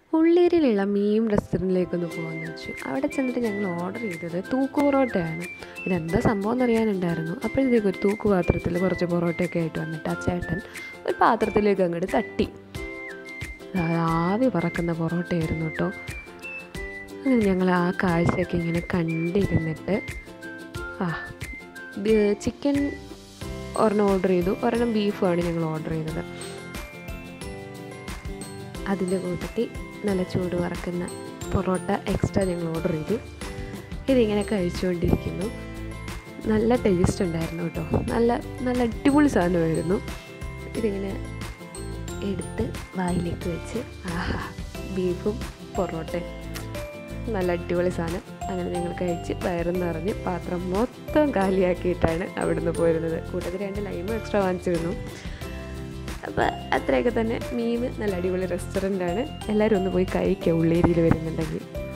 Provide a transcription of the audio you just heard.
ഉള്ളേരിയിലുള്ള മീം റെസ്റ്റോറൻറ്റിലേക്കൊന്ന് പോകാമെന്ന് വെച്ചു അവിടെ ചെന്നിട്ട് ഞങ്ങൾ ഓർഡർ ചെയ്തത് തൂക്ക് പൊറോട്ടയാണ് ഇതെന്താ സംഭവം എന്നറിയാനുണ്ടായിരുന്നു അപ്പോഴത്തേക്ക് ഒരു തൂക്ക് പാത്രത്തിൽ കുറച്ച് പൊറോട്ടയൊക്കെ ആയിട്ട് വന്നിട്ട് ആ ചേട്ടൻ ഒരു പാത്രത്തിലേക്ക് അങ്ങോട്ട് തട്ടി അത് ആവി പറക്കുന്ന പൊറോട്ടയായിരുന്നു കേട്ടോ അങ്ങനെ ഞങ്ങൾ ആ കാഴ്ചയൊക്കെ ഇങ്ങനെ കണ്ടിരുന്നിട്ട് ആ ചിക്കൻ ഒരെണ്ണം ഓർഡർ ചെയ്തു ഒരെണ്ണം ബീഫുമാണ് ഞങ്ങൾ ഓർഡർ ചെയ്തത് അതിൻ്റെ കൂട്ടത്തിൽ നല്ല ചൂട് വറക്കുന്ന പൊറോട്ട എക്സ്ട്രാ ഞങ്ങൾ ഓർഡർ ചെയ്തു ഇതിങ്ങനെ കഴിച്ചുകൊണ്ടിരിക്കുന്നു നല്ല ടേസ്റ്റ് ഉണ്ടായിരുന്നു കേട്ടോ നല്ല നല്ല അടിപൊളി സാധനമായിരുന്നു ഇതിങ്ങനെ എടുത്ത് വായിലേക്ക് വെച്ച് ആഹാ ബീഫും പൊറോട്ടയും നല്ല അടിപൊളി സാധനം അങ്ങനെ ഞങ്ങൾ കഴിച്ച് വയറും നിറഞ്ഞ് പാത്രം മൊത്തം കാലിയാക്കിയിട്ടാണ് അവിടുന്ന് പോരുന്നത് കൂട്ടത്തിൽ രണ്ട് ലൈമും എക്സ്ട്രാ വാങ്ങിച്ചിരുന്നു അപ്പോൾ അത്രയൊക്കെ തന്നെ മീൻ നല്ല അടിപൊളി റെസ്റ്റോറൻ്റ് ആണ് എല്ലാവരും ഒന്ന് പോയി കഴിക്കുക ഉള്ളേരിയിൽ വരുന്നുണ്ടെങ്കിൽ